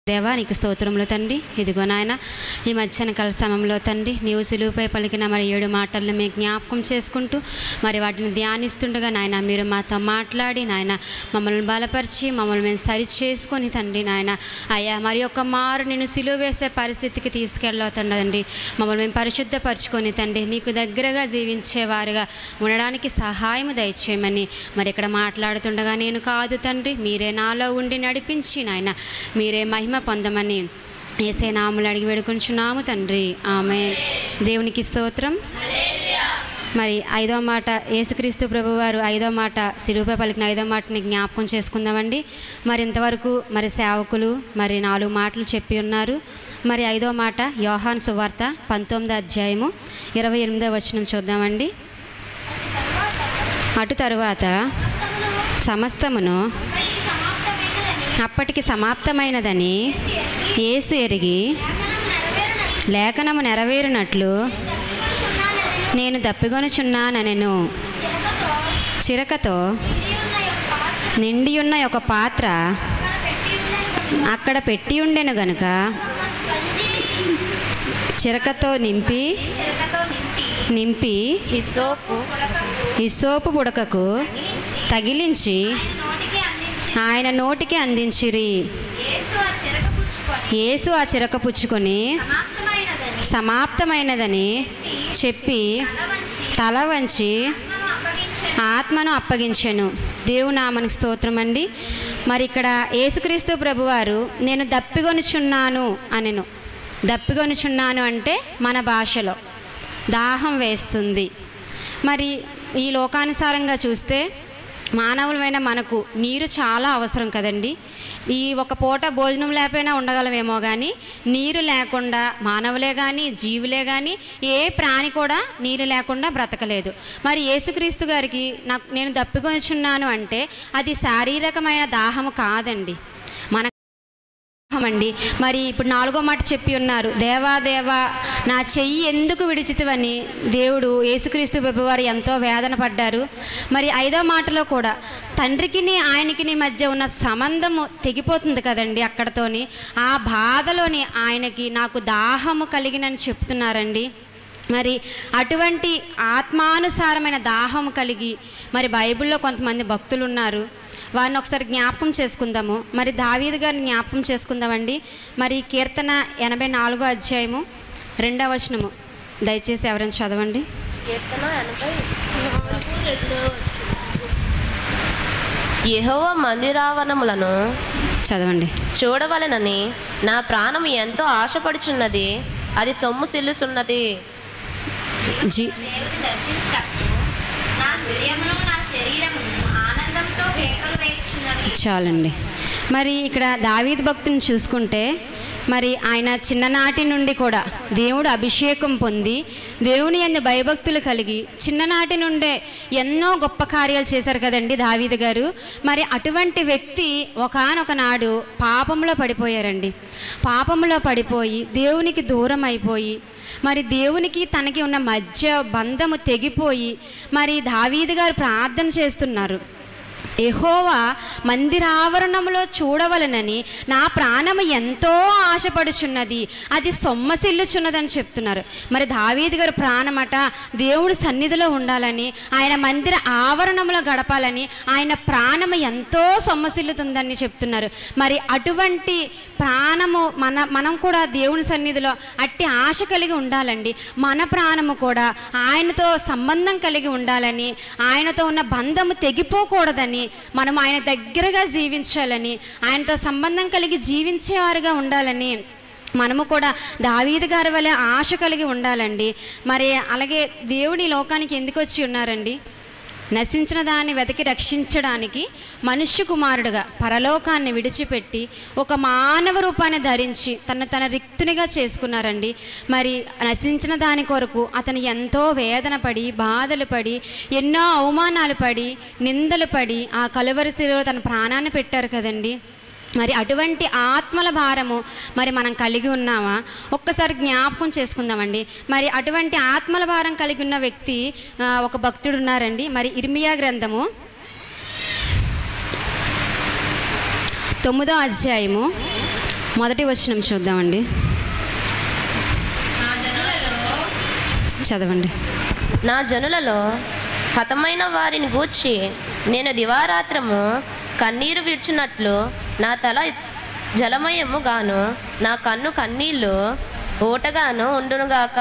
దేవా నీకు స్తోత్రములు తండ్రి ఇదిగో నాయన ఈ మధ్యాహ్న కాల సమయంలో తండ్రి నీవు సులువుపై పలికిన మరి ఏడు మాటలను మేము జ్ఞాపకం చేసుకుంటూ మరి వాటిని ధ్యానిస్తుండగా నాయన మీరు మాతో మాట్లాడి నాయన మమ్మల్ని బలపరిచి మమ్మల్ని మేము సరి చేసుకొని తండ్రి నాయన అయ్యా మరి ఒక మారు నేను సిలువ వేసే పరిస్థితికి తీసుకెళ్ళవుతుండదండి మమ్మల్ని మేము పరిశుద్ధపరచుకొని తండ్రి నీకు దగ్గరగా జీవించేవారుగా ఉండడానికి సహాయం దయచేయమని మరి ఇక్కడ మాట్లాడుతుండగా నేను కాదు తండ్రి మీరే నాలో ఉండి నడిపించి నాయన మీరే మహిమ పొందమని ఏసే నాములు అడిగి వేడుకుంటున్నాము తండ్రి ఆమె దేవునికి స్తోత్రం మరి ఐదో మాట యేసుక్రీస్తు ప్రభువారు ఐదో మాట సిలువుపై పలికిన ఐదో మాటని జ్ఞాపకం చేసుకుందామండి మరి ఇంతవరకు మరి సేవకులు మరి నాలుగు మాటలు చెప్పి ఉన్నారు మరి ఐదో మాట యోహాన్ సువార్త పంతొమ్మిదో అధ్యాయము ఇరవై ఎనిమిదో వచనం చూద్దామండి అటు తరువాత సమస్తమును అప్పటికి సమాప్తమైనదని యేసు ఎరిగి లేఖనము నెరవేరినట్లు నేను దప్పిగొనుచున్నానెను చిరకతో నిండి ఉన్న ఒక పాత్ర అక్కడ పెట్టి ఉండెను గనుక చిరకతో నింపి నింపి హిస్సోపు ఇసోపు పుడకకు తగిలించి ఆయన నోటికి అందించిరి యేసు ఆ చిరక పుచ్చుకొని సమాప్తమైనదని చెప్పి తల వంచి ఆత్మను అప్పగించెను దేవునామనికి స్తోత్రం అండి మరి ఇక్కడ యేసుక్రీస్తు ప్రభువారు నేను దప్పిగొనుచున్నాను అనెను దప్పిగొనుచున్నాను అంటే మన భాషలో దాహం వేస్తుంది మరి ఈ లోకానుసారంగా చూస్తే మానవులమైన మనకు నీరు చాలా అవసరం కదండి ఈ ఒక పూట భోజనం లేకపోయినా ఉండగలమేమో కానీ నీరు లేకుండా మానవులే కానీ జీవులే కానీ ఏ ప్రాణి కూడా నీరు లేకుండా బ్రతకలేదు మరి యేసుక్రీస్తు గారికి నాకు నేను దప్పికొనిచున్నాను అంటే అది శారీరకమైన దాహము కాదండి మన అండి మరి ఇప్పుడు నాలుగో మాట చెప్పి ఉన్నారు దేవా దేవా నా చెయ్యి ఎందుకు విడిచితివని దేవుడు యేసుక్రీస్తు వారు ఎంతో వేదన పడ్డారు మరి ఐదో మాటలో కూడా తండ్రికిని ఆయనకిని మధ్య ఉన్న సంబంధము తెగిపోతుంది కదండి అక్కడతోని ఆ బాధలోని ఆయనకి నాకు దాహము కలిగినని చెప్తున్నారండి మరి అటువంటి ఆత్మానుసారమైన దాహం కలిగి మరి బైబిల్లో కొంతమంది భక్తులు ఉన్నారు వారిని ఒకసారి జ్ఞాపకం చేసుకుందాము మరి దావీదు గారిని జ్ఞాపకం చేసుకుందామండి మరి కీర్తన ఎనభై నాలుగో అధ్యాయము రెండవ వచనము దయచేసి ఎవరైనా చదవండి కీర్తన ఎనభై యెహోవ మందిరావరణములను చదవండి చూడవలెనని నా ప్రాణం ఎంతో ఆశపడుచున్నది అది సొమ్ము సిల్లుచున్నది జీ దేవుని దర్శించుటకు నా హృదయమును నా శరీరమును ఆనందంతో కేకలు వేయుచున్నవి చాలండి మరి ఇక్కడ దావీద్ భక్తుని చూసుకుంటే మరి ఆయన చిన్ననాటి నుండి కూడా దేవుడు అభిషేకం పొంది దేవుని ఎందు భయభక్తులు కలిగి చిన్ననాటి నుండే ఎన్నో గొప్ప కార్యాలు చేశారు కదండి దావీద్ గారు మరి అటువంటి వ్యక్తి ఒకానొక నాడు పాపంలో పడిపోయారండి పాపంలో పడిపోయి దేవునికి దూరం అయిపోయి మరి దేవునికి తనకి ఉన్న మధ్య బంధము తెగిపోయి మరి దావీదు గారు ప్రార్థన చేస్తున్నారు ఎహోవా మందిరావరణంలో చూడవలనని నా ప్రాణము ఎంతో ఆశపడుచున్నది అది సొమ్మసిల్లుచున్నదని చెప్తున్నారు మరి దావీదు గారు ప్రాణమట దేవుడి సన్నిధిలో ఉండాలని ఆయన మందిర ఆవరణంలో గడపాలని ఆయన ప్రాణము ఎంతో సొమ్మసిల్లుతుందని చెప్తున్నారు మరి అటువంటి ప్రాణము మన మనం కూడా దేవుని సన్నిధిలో అట్టి ఆశ కలిగి ఉండాలండి మన ప్రాణము కూడా ఆయనతో సంబంధం కలిగి ఉండాలని ఆయనతో ఉన్న బంధము తెగిపోకూడదని మనం ఆయన దగ్గరగా జీవించాలని ఆయనతో సంబంధం కలిగి జీవించేవారుగా ఉండాలని మనము కూడా దావీదు గారి వలె ఆశ కలిగి ఉండాలండి మరి అలాగే దేవుని ఈ లోకానికి ఎందుకు వచ్చి ఉన్నారండి నశించిన దాన్ని వెతికి రక్షించడానికి మనుష్య కుమారుడుగా పరలోకాన్ని విడిచిపెట్టి ఒక మానవ రూపాన్ని ధరించి తను తన రిక్తునిగా చేసుకున్నారండి మరి నశించిన దాని కొరకు అతను ఎంతో వేదన పడి బాధలు పడి ఎన్నో అవమానాలు పడి నిందలు పడి ఆ కలువరిశిలో తన ప్రాణాన్ని పెట్టారు కదండి మరి అటువంటి ఆత్మల భారము మరి మనం కలిగి ఉన్నామా ఒక్కసారి జ్ఞాపకం చేసుకుందామండి మరి అటువంటి ఆత్మల భారం కలిగి ఉన్న వ్యక్తి ఆ, ఒక భక్తుడు ఉన్నారండి మరి ఇర్మియా గ్రంథము తొమ్మిదో అధ్యాయము మొదటి వచనం చూద్దామండి చదవండి నా జనులలో హతమైన వారిని గూర్చి నేను దివారాత్రము కన్నీరు విడిచినట్లు నా తల జలమయము గాను నా కన్ను కన్నీళ్ళు ఊటగాను ఉండునుగాక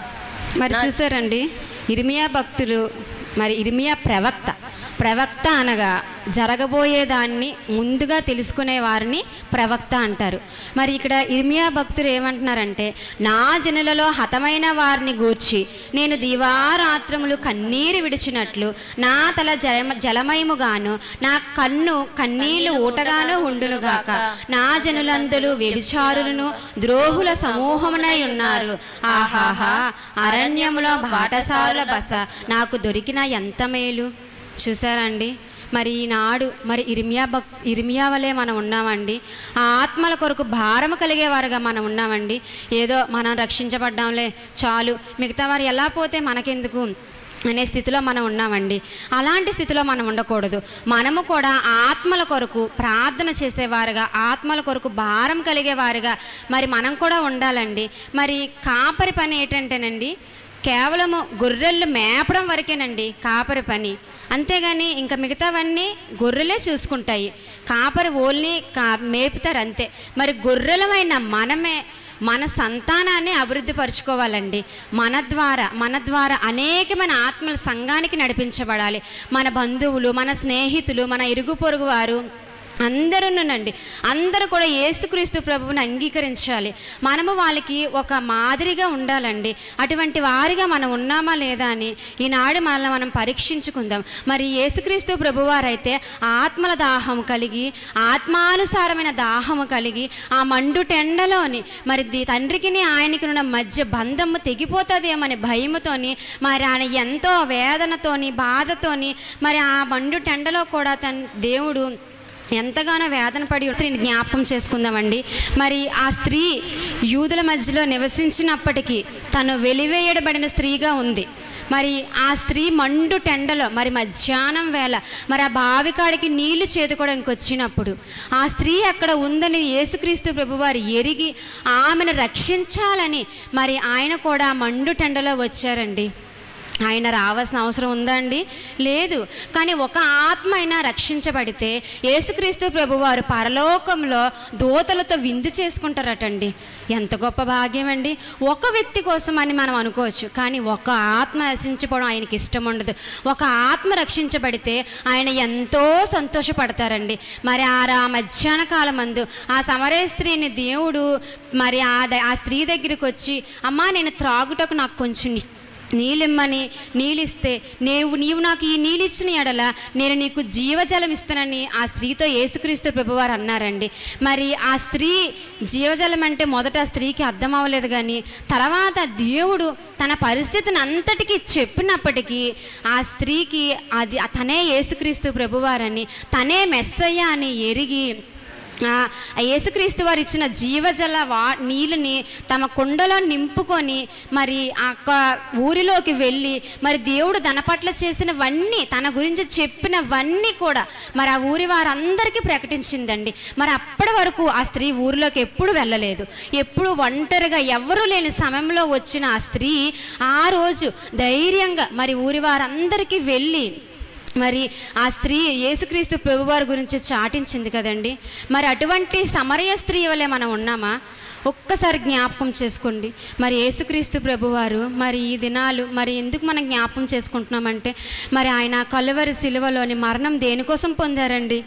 మరి నా- చూసారండి ఇర్మియా భక్తులు మరి ఇర్మియా ప్రవక్త ప్రవక్త అనగా జరగబోయేదాన్ని ముందుగా తెలుసుకునే వారిని ప్రవక్త అంటారు మరి ఇక్కడ ఇర్మియా భక్తులు ఏమంటున్నారంటే నా జనులలో హతమైన వారిని గూర్చి నేను దివారాత్రములు కన్నీరు విడిచినట్లు నా తల జలమ జలమయముగాను నా కన్ను కన్నీళ్లు ఊటగాను ఉండునుగాక నా జనులందరూ వ్యభిచారులను ద్రోహుల సమూహమునై ఉన్నారు ఆహాహా అరణ్యములో బాటసారుల బస నాకు దొరికిన ఎంత మేలు చూసారండి మరి ఈనాడు మరి ఇర్మియా భక్ ఇర్మియా వలె మనం ఉన్నామండి ఆ ఆత్మల కొరకు భారము కలిగేవారుగా మనం ఉన్నామండి ఏదో మనం రక్షించబడ్డాంలే చాలు మిగతా వారు ఎలా పోతే మనకెందుకు అనే స్థితిలో మనం ఉన్నామండి అలాంటి స్థితిలో మనం ఉండకూడదు మనము కూడా ఆత్మల కొరకు ప్రార్థన చేసేవారుగా ఆత్మల కొరకు భారం కలిగేవారుగా మరి మనం కూడా ఉండాలండి మరి కాపరి పని ఏంటంటేనండి కేవలము గొర్రెలు మేపడం వరకేనండి కాపరి పని అంతేగాని ఇంకా మిగతావన్నీ గొర్రెలే చూసుకుంటాయి కాపరి ఓన్లీ కా మేపుతారు అంతే మరి గొర్రెలమైన మనమే మన సంతానాన్ని అభివృద్ధి పరుచుకోవాలండి మన ద్వారా మన ద్వారా అనేకమైన ఆత్మల సంఘానికి నడిపించబడాలి మన బంధువులు మన స్నేహితులు మన ఇరుగు పొరుగు వారు అందరూనండి అందరూ కూడా యేసుక్రీస్తు ప్రభువుని అంగీకరించాలి మనము వాళ్ళకి ఒక మాదిరిగా ఉండాలండి అటువంటి వారిగా మనం ఉన్నామా లేదా అని ఈనాడు మనల్ని మనం పరీక్షించుకుందాం మరి యేసుక్రీస్తు ప్రభువారైతే ఆత్మల దాహం కలిగి ఆత్మానుసారమైన దాహము కలిగి ఆ మండు టెండలోని మరి ది తండ్రికిని ఆయనకి ఉన్న మధ్య బంధము తెగిపోతుందేమని భయముతోని మరి ఆయన ఎంతో వేదనతోని బాధతోని మరి ఆ మండు టెండలో కూడా తన దేవుడు ఎంతగానో వేదన పడి స్త్రీని జ్ఞాపకం చేసుకుందామండి మరి ఆ స్త్రీ యూదుల మధ్యలో నివసించినప్పటికీ తను వెలివేయడబడిన స్త్రీగా ఉంది మరి ఆ స్త్రీ మండు టెండలో మరి మధ్యాహ్నం వేళ మరి ఆ బావికాడికి నీళ్లు చేదుకోవడానికి వచ్చినప్పుడు ఆ స్త్రీ అక్కడ ఉందని యేసుక్రీస్తు ప్రభువారు ఎరిగి ఆమెను రక్షించాలని మరి ఆయన కూడా ఆ మండు టెండలో వచ్చారండి ఆయన రావాల్సిన అవసరం ఉందా అండి లేదు కానీ ఒక ఆత్మ అయినా రక్షించబడితే యేసుక్రీస్తు ప్రభువారు పరలోకంలో దూతలతో విందు చేసుకుంటారటండి ఎంత గొప్ప భాగ్యం అండి ఒక వ్యక్తి కోసం అని మనం అనుకోవచ్చు కానీ ఒక ఆత్మ రక్షించబడడం ఆయనకి ఇష్టం ఉండదు ఒక ఆత్మ రక్షించబడితే ఆయన ఎంతో సంతోషపడతారండి మరి ఆ రా మధ్యాహ్న కాలం మందు ఆ సమరే స్త్రీని దేవుడు మరి ఆ ద- ఆ స్త్రీ దగ్గరికి వచ్చి అమ్మా నేను త్రాగుటకు నాకు కొంచెం ని- నీళ్ళిమ్మని నీళ్ళిస్తే నీవు నీవు నాకు ఈ నీళ్ళిచ్చిన ఎడల నేను నీకు జీవజలం ఇస్తానని ఆ స్త్రీతో యేసుక్రీస్తు ప్రభువారు అన్నారండి మరి ఆ స్త్రీ జీవజలం అంటే మొదట ఆ స్త్రీకి అర్థం అవ్వలేదు కానీ తర్వాత దేవుడు తన పరిస్థితిని అంతటికీ చెప్పినప్పటికీ ఆ స్త్రీకి అది తనే యేసుక్రీస్తు ప్రభువారని తనే మెస్సయ్య అని ఎరిగి ఆ ఆ యేసుక్రీస్తు వారు ఇచ్చిన జీవజల వా నీళ్ళని తమ కుండలో నింపుకొని మరి ఆ యొక్క ఊరిలోకి వెళ్ళి మరి దేవుడు తన పట్ల చేసినవన్నీ తన గురించి చెప్పినవన్నీ కూడా మరి ఆ ఊరి వారందరికీ ప్రకటించిందండి మరి అప్పటి వరకు ఆ స్త్రీ ఊరిలోకి ఎప్పుడు వెళ్ళలేదు ఎప్పుడు ఒంటరిగా ఎవరూ లేని సమయంలో వచ్చిన ఆ స్త్రీ ఆ రోజు ధైర్యంగా మరి ఊరి వారందరికీ వెళ్ళి మరి ఆ స్త్రీ యేసుక్రీస్తు ప్రభువారి గురించి చాటించింది కదండి మరి అటువంటి సమరయ స్త్రీ వలె మనం ఉన్నామా ఒక్కసారి జ్ఞాపకం చేసుకోండి మరి యేసుక్రీస్తు ప్రభువారు మరి ఈ దినాలు మరి ఎందుకు మనం జ్ఞాపకం చేసుకుంటున్నామంటే మరి ఆయన కలువరి శిలువలోని మరణం దేనికోసం పొందారండి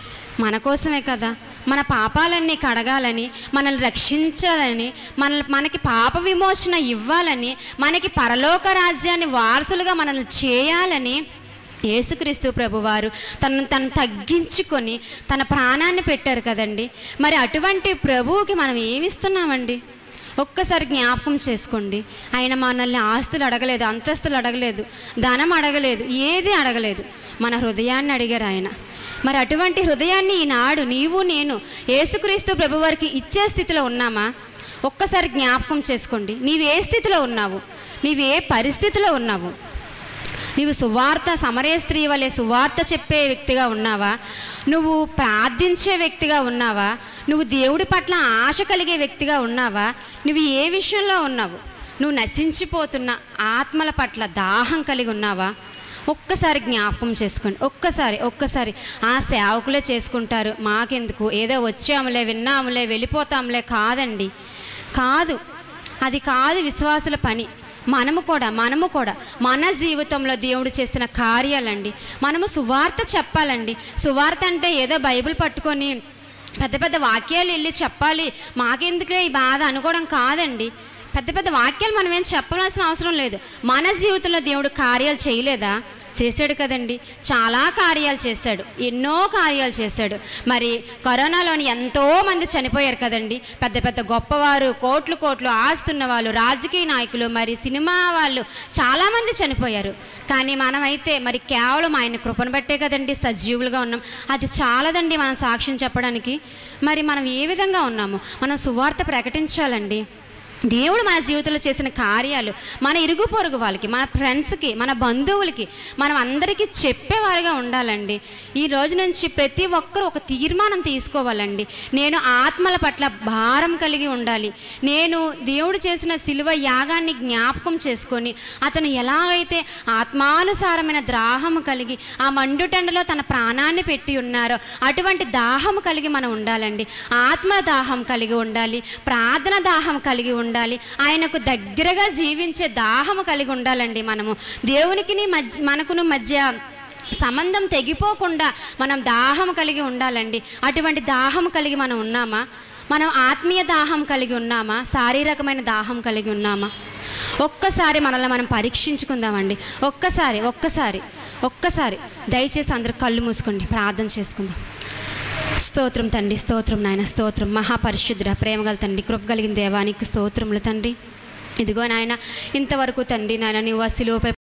మన కోసమే కదా మన పాపాలన్నీ కడగాలని మనల్ని రక్షించాలని మన మనకి పాప విమోచన ఇవ్వాలని మనకి పరలోక రాజ్యాన్ని వారసులుగా మనల్ని చేయాలని యేసుక్రీస్తు ప్రభువారు తనను తను తగ్గించుకొని తన ప్రాణాన్ని పెట్టారు కదండి మరి అటువంటి ప్రభువుకి మనం ఏమిస్తున్నామండి ఒక్కసారి జ్ఞాపకం చేసుకోండి ఆయన మనల్ని ఆస్తులు అడగలేదు అంతస్తులు అడగలేదు ధనం అడగలేదు ఏది అడగలేదు మన హృదయాన్ని అడిగారు ఆయన మరి అటువంటి హృదయాన్ని ఈనాడు నీవు నేను యేసుక్రీస్తు ప్రభువారికి ఇచ్చే స్థితిలో ఉన్నామా ఒక్కసారి జ్ఞాపకం చేసుకోండి నీవు ఏ స్థితిలో ఉన్నావు నీవు ఏ పరిస్థితిలో ఉన్నావు నీవు సువార్త సమరే స్త్రీ వలె సువార్త చెప్పే వ్యక్తిగా ఉన్నావా నువ్వు ప్రార్థించే వ్యక్తిగా ఉన్నావా నువ్వు దేవుడి పట్ల ఆశ కలిగే వ్యక్తిగా ఉన్నావా నువ్వు ఏ విషయంలో ఉన్నావు నువ్వు నశించిపోతున్న ఆత్మల పట్ల దాహం కలిగి ఉన్నావా ఒక్కసారి జ్ఞాపకం చేసుకోండి ఒక్కసారి ఒక్కసారి ఆ సేవకులే చేసుకుంటారు మాకెందుకు ఏదో వచ్చాములే విన్నాములే వెళ్ళిపోతాంలే కాదండి కాదు అది కాదు విశ్వాసుల పని మనము కూడా మనము కూడా మన జీవితంలో దేవుడు చేస్తున్న కార్యాలండి మనము సువార్త చెప్పాలండి సువార్త అంటే ఏదో బైబిల్ పట్టుకొని పెద్ద పెద్ద వాక్యాలు వెళ్ళి చెప్పాలి మాకెందుకులే ఈ బాధ అనుకోవడం కాదండి పెద్ద పెద్ద వాక్యాలు మనం ఏం చెప్పవలసిన అవసరం లేదు మన జీవితంలో దేవుడు కార్యాలు చేయలేదా చేశాడు కదండి చాలా కార్యాలు చేశాడు ఎన్నో కార్యాలు చేశాడు మరి కరోనాలోని ఎంతో మంది చనిపోయారు కదండి పెద్ద పెద్ద గొప్పవారు కోట్లు కోట్లు ఆస్తున్న వాళ్ళు రాజకీయ నాయకులు మరి సినిమా వాళ్ళు చాలామంది చనిపోయారు కానీ మనమైతే మరి కేవలం ఆయన కృపను బట్టే కదండి సజీవులుగా ఉన్నాం అది చాలదండి మనం సాక్ష్యం చెప్పడానికి మరి మనం ఏ విధంగా ఉన్నాము మనం సువార్త ప్రకటించాలండి దేవుడు మన జీవితంలో చేసిన కార్యాలు మన ఇరుగు పొరుగు వాళ్ళకి మన ఫ్రెండ్స్కి మన బంధువులకి మనం అందరికీ చెప్పేవారుగా ఉండాలండి ఈ రోజు నుంచి ప్రతి ఒక్కరూ ఒక తీర్మానం తీసుకోవాలండి నేను ఆత్మల పట్ల భారం కలిగి ఉండాలి నేను దేవుడు చేసిన సిలువ యాగాన్ని జ్ఞాపకం చేసుకొని అతను ఎలాగైతే ఆత్మానుసారమైన దాహము కలిగి ఆ మండుటెండలో తన ప్రాణాన్ని పెట్టి ఉన్నారో అటువంటి దాహము కలిగి మనం ఉండాలండి ఆత్మ దాహం కలిగి ఉండాలి ప్రార్థన దాహం కలిగి ఉండాలి ఆయనకు దగ్గరగా జీవించే దాహము కలిగి ఉండాలండి మనము దేవునికి మధ్య మనకును మధ్య సంబంధం తెగిపోకుండా మనం దాహం కలిగి ఉండాలండి అటువంటి దాహం కలిగి మనం ఉన్నామా మనం ఆత్మీయ దాహం కలిగి ఉన్నామా శారీరకమైన దాహం కలిగి ఉన్నామా ఒక్కసారి మనల్ని మనం పరీక్షించుకుందామండి ఒక్కసారి ఒక్కసారి ఒక్కసారి దయచేసి అందరూ కళ్ళు మూసుకోండి ప్రార్థన చేసుకుందాం స్తోత్రం తండ్రి స్తోత్రం నాయన స్తోత్రం మహాపరిశుద్ధుడ ప్రేమగల తండ్రి కృప కలిగిన దేవానికి స్తోత్రములు తండ్రి ఇదిగో నాయన ఇంతవరకు తండ్రి నాయన నీవు ఆ శిలువపై